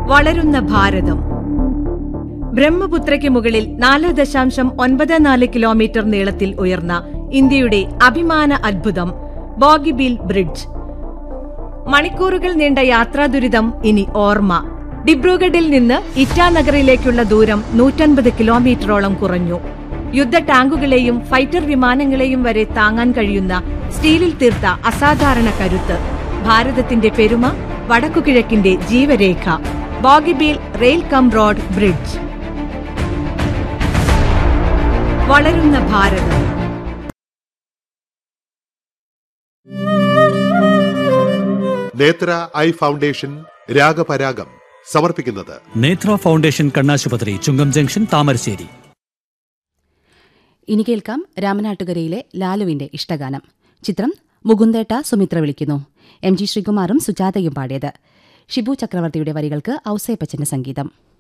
വളരുന്ന ഭാരതം ബ്രഹ്മപുത്രയ്ക്ക് മുകളിൽ നാല് ദശാംശം ഒൻപത് നാല് കിലോമീറ്റർ നീളത്തിൽ ഉയർന്ന ഇന്ത്യയുടെ അഭിമാന അത്ഭുതം ബോഗിബീൽ ബ്രിഡ്ജ് മണിക്കൂറുകൾ നീണ്ട യാത്രാ ദുരിതം ഇനി ഓർമ്മ ഡിബ്രുഗഡിൽ നിന്ന് ഇറ്റാനഗറിലേക്കുള്ള ദൂരം നൂറ്റൻപത് കിലോമീറ്ററോളം കുറഞ്ഞു യുദ്ധ ടാങ്കുകളെയും ഫൈറ്റർ വിമാനങ്ങളെയും വരെ താങ്ങാൻ കഴിയുന്ന സ്റ്റീലിൽ തീർത്ത അസാധാരണ കരുത്ത് ഭാരതത്തിന്റെ പെരുമ വടക്കുകിഴക്കിന്റെ ജീവരേഖ Bogibeel rail cum road bridge വളരുന്ന ഭാരതം നേത്ര ഐ ഫൗണ്ടേഷൻ രാഗപരാഗം സമർപ്പിക്കുന്നത് നേത്ര ഫൗണ്ടേഷൻ കണ്ണാശുപത്രി ചുങ്കം ജംഗ്ഷൻ താമരശ്ശേരി ഇനി കേൾക്കാം രാമനാട്ടുകരയിലെ ലാലുവിന്റെ ഇഷ്ടഗാനം ചിത്രം മുകുന്ദേട്ട സുമിത്ര വിളിക്കുന്നു എം ജി ശ്രീകുമാറും സുജാതയും പാടിയത് ഷിബു ചക്രവർത്തിയുടെ വരികൾക്ക് ഔസേപ്പച്ചന്റെ സംഗീതം